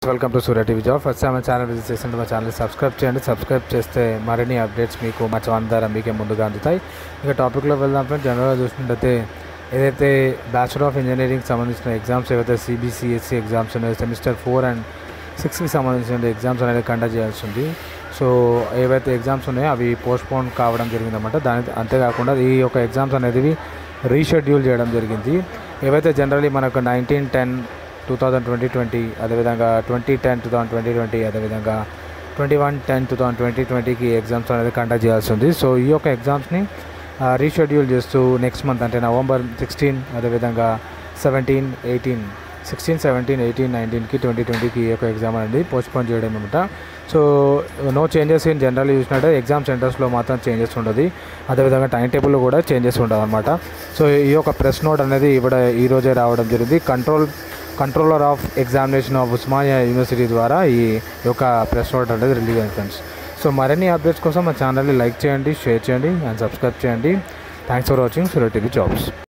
welcome to Surya TV job first time మా channel visit చేస్తుంటే మా ఛానల్ సబ్స్క్రైబ్ చేయండి సబ్స్క్రైబ్ చేస్తే మరిన్ని అప్డేట్స్ మీకు మా ఛానల్ ద్వారా మీకే ముందుగా అందుతాయి ఇక టాపిక్లో వెళ్దాం ఫ్రెండ్స్ జనరల్గా చూసినట్టయితే ఏదైతే బ్యాచులర్ ఆఫ్ ఇంజనీరింగ్ సంబంధించిన ఎగ్జామ్స్ ఏవైతే సిబిసిఎస్సి ఎగ్జామ్స్ ఉన్నాయో సెమిస్టర్ ఫోర్ అండ్ సిక్స్కి సంబంధించిన ఎగ్జామ్స్ అనేది కండక్ట్ చేయాల్సి ఉంది సో ఏవైతే ఎగ్జామ్స్ ఉన్నాయో అవి పోస్ట్పోన్ కావడం జరిగిందన్నమాట దాని అంతేకాకుండా ఈ యొక్క ఎగ్జామ్స్ అనేది రీషెడ్యూల్ చేయడం జరిగింది ఏవైతే జనరలీ మనకు nineteen ten two thousand twenty twenty అదేవిధంగా twenty ten two thousand twenty twenty అదేవిధంగా twenty one ten two thousand twenty ట్వంటీకి ఎగ్జామ్స్ అనేది కండక్ట్ చేయాల్సి ఉంది సో ఈ యొక్క ఎగ్జామ్స్ని రీషెడ్యూల్ చేస్తూ నెక్స్ట్ మంత్ అంటే నవంబర్ సిక్స్టీన్ అదేవిధంగా seventeen eighteen sixteen seventeen eighteen నైన్టీన్కి ట్వంటీ ట్వంటీకి ఈ యొక్క ఎగ్జామ్ అనేది పోస్ట్పోన్ చేయడం అనమాట so no changes in general చూసినట్టే ఎగ్జామ్ సెంటర్స్లో మాత్రం చేంజెస్ ఉండదు అదేవిధంగా టైం టేబుల్లో కూడా చేంజెస్ ఉండదు అనమాట సో ఈ యొక్క ప్రెస్ నోట్ అనేది ఇవిడ ఈ రోజే రావడం జరిగింది control controller of examination of Osmania university ద్వారా ఈ యొక్క ప్రెస్ నోట్ అనేది రిలీజ్ అయింది ఫ్రెండ్స్ సో మరిన్ని అప్డేట్స్ కోసం మా ఛానల్ని లైక్ చేయండి షేర్ చేయండి అండ్ సబ్స్క్రైబ్ చేయండి thanks for watching Surya TV jobs